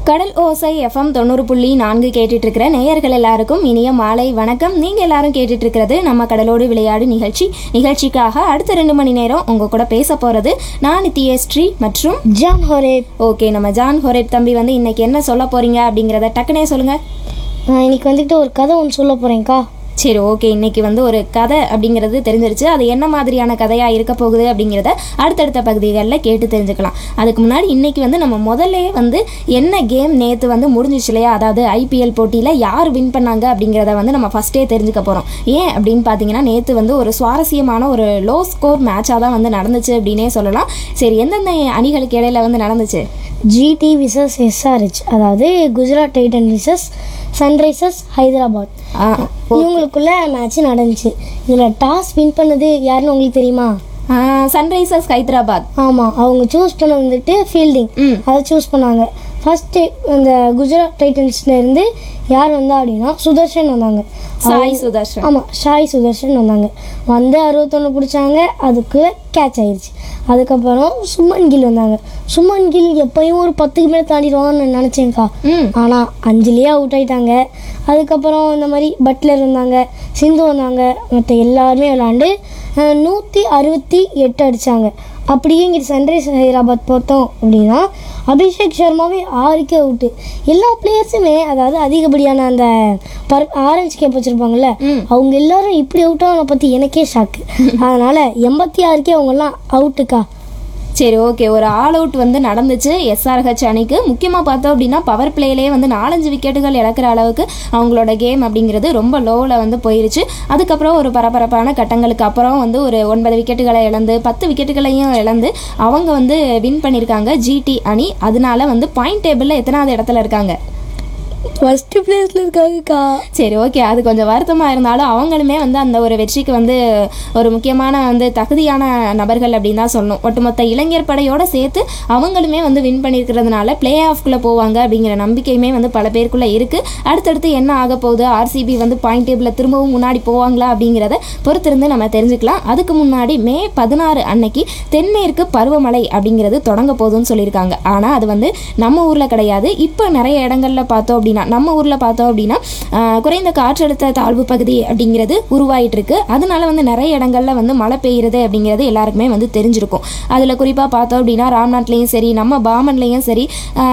கடல் ஓசை எஃப்எம் தொண்ணூறு புள்ளி நான்கு கேட்டுட்டு இருக்கிற நேயர்கள் எல்லாருக்கும் இனிய மாலை வணக்கம் நீங்க எல்லாரும் கேட்டுட்டு இருக்கிறது நம்ம கடலோடு விளையாடு நிகழ்ச்சி நிகழ்ச்சிக்காக அடுத்த ரெண்டு மணி நேரம் உங்க கூட பேச போறது நான் நித்யஸ்ரீ மற்றும் ஜான் ஹோரேப் ஓகே நம்ம ஜான் ஹொரேப் தம்பி வந்து இன்னைக்கு என்ன சொல்ல போறீங்க அப்படிங்கிறத டக்குனே சொல்லுங்க நான் இன்னைக்கு வந்துட்டு ஒரு கதை ஒன்று சொல்ல போகிறேன்க்கா சரி ஓகே இன்னைக்கு வந்து ஒரு கதை அப்படிங்கிறது தெரிஞ்சிருச்சு அது என்ன மாதிரியான கதையா இருக்க போகுது அப்படிங்கிறத அடுத்தடுத்த பகுதிகளில் கேட்டு தெரிஞ்சுக்கலாம் அதுக்கு முன்னாடி இன்னைக்கு வந்து நம்ம முதல்ல வந்து என்ன கேம் நேற்று வந்து முடிஞ்சிச்சு இல்லையா அதாவது ஐபிஎல் போட்டியில் யார் வின் பண்ணாங்க அப்படிங்கிறத வந்து நம்ம ஃபஸ்ட்டே தெரிஞ்சுக்க போகிறோம் ஏன் அப்படின்னு பார்த்தீங்கன்னா நேற்று வந்து ஒரு சுவாரஸ்யமான ஒரு லோ ஸ்கோர் மேட்சாக தான் வந்து நடந்துச்சு அப்படின்னே சொல்லலாம் சரி எந்தெந்த அணிகளுக்கு இடையில வந்து நடந்துச்சு ஜிடி விசஸ் எஸ்ஆர்ஹெச் அதாவது Gujarat Titans versus Sunrisers Hyderabad ஆ, இவங்களுக்குள்ள மேட்ச் நடந்துச்சு இதில் டாஸ் வின் பண்ணது யாருன்னு உங்களுக்கு தெரியுமா ஆ, சன்ரைசர்ஸ் ஹைதராபாத் ஆமாம் அவங்க சூஸ் பண்ண வந்துட்டு ஃபீல்டிங் ம் அதை சூஸ் பண்ணாங்க ஃபர்ஸ்ட் இந்த குஜராத் டைட்டன்ஸ்ல இருந்து யார் வந்தா அப்படின்னா சுதர்ஷன் வந்தாங்க சாய் சுதர்ஷன் ஆமாம் ஷாய் சுதர்ஷன் வந்தாங்க வந்து அறுபத்தொன்று பிடிச்சாங்க அதுக்கு கேட்ச் ஆயிடுச்சு அதுக்கப்புறம் சுமன் கில் வந்தாங்க சுமன் கில் எப்பயும் ஒரு பத்துக்கு மேலே தாண்டிடுவாங்கன்னு நான் நினச்சேன்க்கா ம் ஆனால் அஞ்சுலேயே அவுட் ஆயிட்டாங்க அதுக்கப்புறம் இந்த மாதிரி பட்லர் வந்தாங்க சிந்து வந்தாங்க மற்ற எல்லாருமே விளாண்டு நூற்றி அறுபத்தி எட்டு அடித்தாங்க அப்படியே இங்கே சன்ரைஸ் ஹைதராபாத் பார்த்தோம் அப்படின்னா அபிஷேக் சர்மாவே ஆறுக்கே அவுட்டு எல்லா பிளேயர்ஸுமே அதாவது அதிகப்படியான அந்த பர் ஆரஞ்சு கேப் வச்சுருப்பாங்கல்ல ம். அவங்க எல்லாரும் இப்படி அவுட் ஆன பற்றி எனக்கே ஷாக்கு அதனால் எண்பத்தி ஆறுக்கே அவங்கெல்லாம் அவுட்டுக்கா சரி ஓகே ஒரு ஆல் அவுட் வந்து நடந்துச்சு எஸ்ஆர்ஹெச் அணிக்கு முக்கியமாக பார்த்தோம் அப்படின்னா பவர் பிளேலேயே வந்து நாலஞ்சு விக்கெட்டுகள் இழக்கிற அளவுக்கு அவங்களோட கேம் அப்படிங்கிறது ரொம்ப லோவில் வந்து போயிருச்சு அதுக்கப்புறம் ஒரு பரபரப்பான கட்டங்களுக்கு அப்புறம் வந்து ஒரு ஒன்பது விக்கெட்டுகளை இழந்து பத்து விக்கெட்டுகளையும் இழந்து அவங்க வந்து வின் பண்ணியிருக்காங்க ஜிடி அணி அதனால வந்து பாயிண்ட் டேபிளில் எத்தனாவது இடத்துல இருக்காங்க ஃபஸ்ட்டு பிளேஸில் இருக்காங்கக்கா சரி ஓகே அது கொஞ்சம் வருத்தமாக இருந்தாலும் அவங்களுமே வந்து அந்த ஒரு வெற்றிக்கு வந்து ஒரு முக்கியமான வந்து தகுதியான நபர்கள் அப்படின்னு தான் சொல்லணும் ஒட்டுமொத்த இளைஞர் படையோட சேர்த்து அவங்களுமே வந்து வின் பண்ணியிருக்கிறதுனால பிளே ஆஃப்குள்ளே போவாங்க அப்படிங்கிற நம்பிக்கையுமே வந்து பல பேருக்குள்ளே இருக்குது அடுத்தடுத்து என்ன ஆக போகுது ஆர்சிபி வந்து பாயிண்ட் டேபிளில் திரும்பவும் முன்னாடி போவாங்களா அப்படிங்கிறத பொறுத்திருந்து நம்ம தெரிஞ்சுக்கலாம் அதுக்கு முன்னாடி மே பதினாறு அன்னைக்கு தென்மேற்கு பருவமழை அப்படிங்கிறது தொடங்க போகுதுன்னு சொல்லியிருக்காங்க ஆனால் அது வந்து நம்ம ஊரில் கிடையாது இப்போ நிறைய இடங்கள்ல பார்த்தோம் அப்படின்னா நம்ம ஊரில் பார்த்தோம் அப்படின்னா ஆஹ், குறைந்த காற்றழுத்த தாழ்வு பகுதி அப்படிங்கிறது உருவாயிட்டு இருக்கு அதனால வந்து நிறைய இடங்கள்ல வந்து மழை பெய்யுறது அப்படிங்கிறது எல்லாருக்குமே வந்து தெரிஞ்சிருக்கும் அதில் குறிப்பாக பார்த்தோம் அப்படின்னா ராம்நாட்லேயும் சரி நம்ம பாமன்லேயும் சரி ஆஹ்,